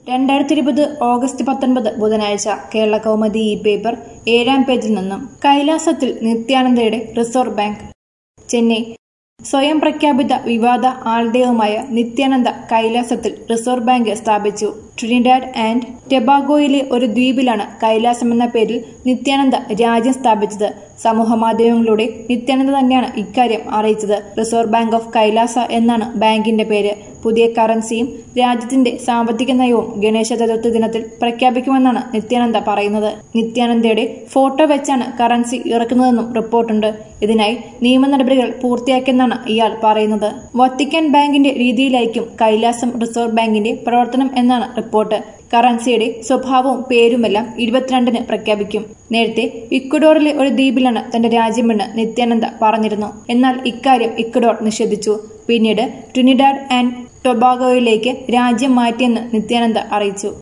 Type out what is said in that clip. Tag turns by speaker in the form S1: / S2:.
S1: രണ്ടായിരത്തി ഇരുപത് ഓഗസ്റ്റ് പത്തൊൻപത് ബുധനാഴ്ച കേരള കൗമുദി ഇ പേപ്പർ ഏഴാം പേജിൽ നിന്നും കൈലാസത്തിൽ നിത്യാനന്ദയുടെ റിസർവ് ബാങ്ക് ചെന്നൈ സ്വയം പ്രഖ്യാപിത വിവാദ ആൾദൈവമായ നിത്യാനന്ദ കൈലാസത്തിൽ റിസർവ് ബാങ്ക് സ്ഥാപിച്ചു ട്രിനിഡാഡ് ആൻഡ് ടെബാഗോയിലെ ഒരു ദ്വീപിലാണ് കൈലാസം എന്ന പേരിൽ നിത്യാനന്ദ രാജ്യം സ്ഥാപിച്ചത് സമൂഹ മാധ്യമങ്ങളിലൂടെ നിത്യാനന്ദ തന്നെയാണ് ഇക്കാര്യം അറിയിച്ചത് റിസർവ് ബാങ്ക് ഓഫ് കൈലാസ എന്നാണ് ബാങ്കിന്റെ പേര് പുതിയ കറൻസിയും രാജ്യത്തിന്റെ സാമ്പത്തിക നയവും ഗണേശ ചതുർത്ഥി ദിനത്തിൽ പ്രഖ്യാപിക്കുമെന്നാണ് നിത്യാനന്ദ പറയുന്നത് നിത്യാനന്ദയുടെ ഫോട്ടോ വെച്ചാണ് കറൻസി ഇറക്കുന്നതെന്നും റിപ്പോർട്ടുണ്ട് ഇതിനായി നിയമ നടപടികൾ പൂർത്തിയാക്കിയെന്നാണ് ഇയാൾ പറയുന്നത് വത്തിക്കാൻ ബാങ്കിന്റെ രീതിയിലായിരിക്കും കൈലാസം റിസർവ് ബാങ്കിന്റെ പ്രവർത്തനം എന്നാണ് റിപ്പോർട്ട് കറൻസിയുടെ സ്വഭാവവും പേരുമെല്ലാം ഇരുപത്തിരണ്ടിന് പ്രഖ്യാപിക്കും നേരത്തെ ഇക്വഡോറിലെ ഒരു ദ്വീപിലാണ് തന്റെ രാജ്യമെന്ന് നിത്യാനന്ദ പറഞ്ഞിരുന്നു എന്നാൽ ഇക്കാര്യം ഇക്വഡോർ നിഷേധിച്ചു പിന്നീട് ട്രിനിഡാഡ് ആൻഡ് ടൊബാഗോയിലേക്ക് രാജ്യം മാറ്റിയെന്ന് നിത്യാനന്ദ അറിയിച്ചു